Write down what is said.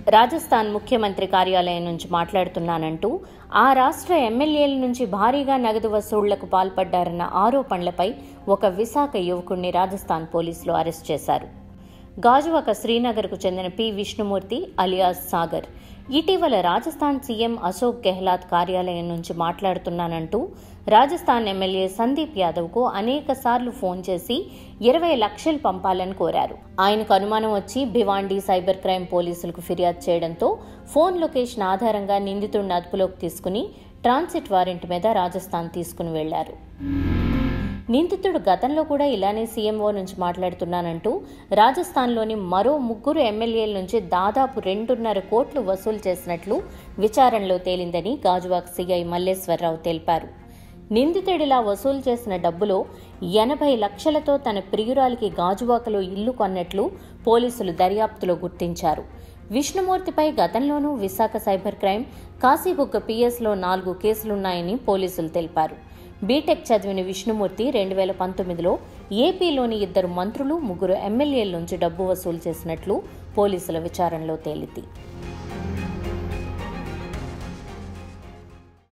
రాజస్థాన్ ముఖ్యమంత్రి కార్యాలయం నుంచి మాట్లాడుతున్నానంటూ ఆ రాష్ట్ర ఎమ్మెల్యేల నుంచి భారీగా నగదు వసూళ్లకు పాల్పడ్డారన్న ఆరోపణలపై ఒక విశాఖ యువకుడిని రాజస్థాన్ పోలీసులు అరెస్ట్ చేశారు గాజువాక శ్రీనగర్కు చెందిన పి విష్ణుమూర్తి అలియాస్ సాగర్ ఇటీవల రాజస్థాన్ సీఎం అశోక్ గెహ్లాత్ కార్యాలయం నుంచి మాట్లాడుతున్నానంటూ రాజస్థాన్ ఎమ్మెల్యే సందీప్ యాదవ్కు అనేక సార్లు ఫోన్ చేసి ఇరవై లక్షలు పంపాలని కోరారు ఆయనకు అనుమానం వచ్చి భివాండి సైబర్ క్రైమ్ పోలీసులకు ఫిర్యాదు చేయడంతో ఫోన్ లొకేషన్ ఆధారంగా నిందితుడిని అదుపులోకి తీసుకుని ట్రాన్సిట్ వారెంట్ మీద రాజస్థాన్ తీసుకుని వెళ్లారు నిందితుడు గతంలో కూడా ఇలానే సీఎంఓ నుంచి మాట్లాడుతున్నానంటూ రాజస్థాన్లోని మరో ముగ్గురు ఎమ్మెల్యేల నుంచి దాదాపు రెండున్నర కోట్లు వసూలు చేసినట్లు విచారణలో తేలిందని గాజువాక్ సీఐ మల్లేశ్వరరావు తెలిపారు నిందితుడిలా వసూలు చేసిన డబ్బులో ఎనభై లక్షలతో తన ప్రియురాలికి గాజువాకలో ఇల్లు కొన్నట్లు పోలీసులు దర్యాప్తులో గుర్తించారు విష్ణుమూర్తిపై గతంలోనూ విశాఖ సైబర్ క్రైమ్ కాశీబుగ్గ పిఎస్లో నాలుగు కేసులున్నాయని పోలీసులు తెలిపారు బీటెక్ చదివిన విష్ణుమూర్తి రెండు వేల పంతొమ్మిదిలో ఏపీలోని ఇద్దరు మంత్రులు ముగ్గురు ఎమ్మెల్యేల నుంచి డబ్బు వసూలు చేసినట్లు పోలీసుల విచారణలో తేలింది